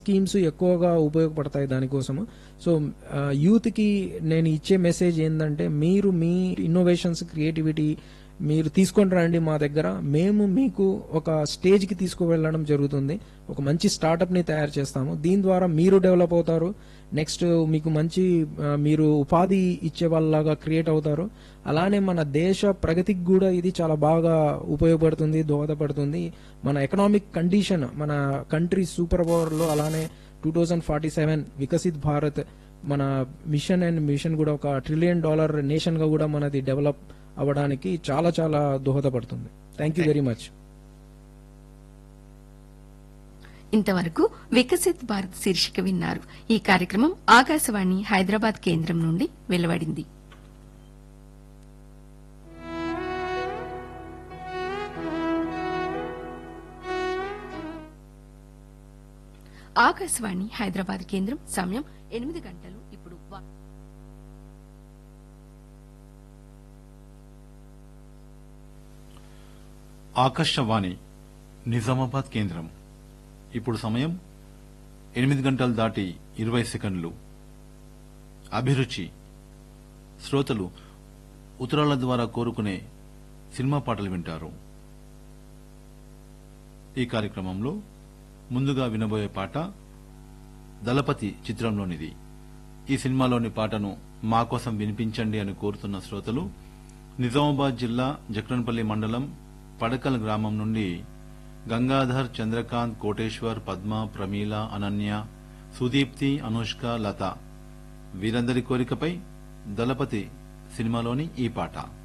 schemes ఎక్కువగా ఉపయోగపడతాయి దానికోసము సో యూత్ కి నేను ఇచ్చే మెసేజ్ ఏంటంటే మీరు మీ ఇన్నోవేషన్స్ క్రియేటివిటీ మీరు తీసుకొని రండి మా దగ్గర మేము మీకు ఒక స్టేజ్ కి తీసుకువెళ్ళడం జరుగుతుంది ఒక మంచి స్టార్టప్ ని తయారు చేస్తాము దీని ద్వారా మీరు డెవలప్ అవుతారు నెక్స్ట్ మీకు మంచి ఆ, మీరు ఉపాధి ఇచ్చే వాళ్ళలాగా క్రియేట్ అవుతారు అలానే మన దేశ ప్రగతికి కూడా ఇది చాలా బాగా ఉపయోగపడుతుంది దోహదపడుతుంది మన ఎకనామిక్ కండిషన్ మన కంట్రీ సూపర్ పవర్ లో అలానే two thousand forty seven Viksit Bharat మన మిషన్ అండ్ మిషన్ కూడా ఒక ట్రిలియన్ డాలర్ నేషన్ గా కూడా మనది డెవలప్ అవ్వడానికి చాలా చాలా దోహదపడుతుంది థ్యాంక్ యూ వెరీ మచ్ ఇంతవరకు వికసిత్ భారత్ శీర్షిక విన్నారు ఈ కార్యక్రమం ఆకాశవాణి హైదరాబాద్ కేంద్రం నుండి వెలువడింది ఆకాశవాణి హైదరాబాద్ కేంద్రం సమయం ఎనిమిది గంటలు ఇప్పుడు వా- ఆకాశవాణి నిజామాబాద్ కేంద్రం ఇప్పుడు సమయం ఎనిమిది గంటలు దాటి ఇరవై సెకండ్లు అభిరుచి శ్రోతలు ఉత్తరాల ద్వారా కోరుకునే సినిమా పాటలు వింటారు ఈ కార్యక్రమంలో ముందుగా వినబోయే పాట దళపతి చిత్రంలోనిది ఈ సినిమాలోని పాటను మా కోసం వినిపించండి అని కోరుతున్న శ్రోతలు నిజామాబాద్ జిల్లా జక్రన్పల్లి మండలం పడకల్ గ్రామం నుండి గంగాధర్ చంద్రకాంత్ కోటేశ్వర్ పద్మ ప్రమీల అనన్య సుదీప్తి అనుష్క లత వీరందరి కోరికపై దళపతి సినిమాలోని ఈ పాట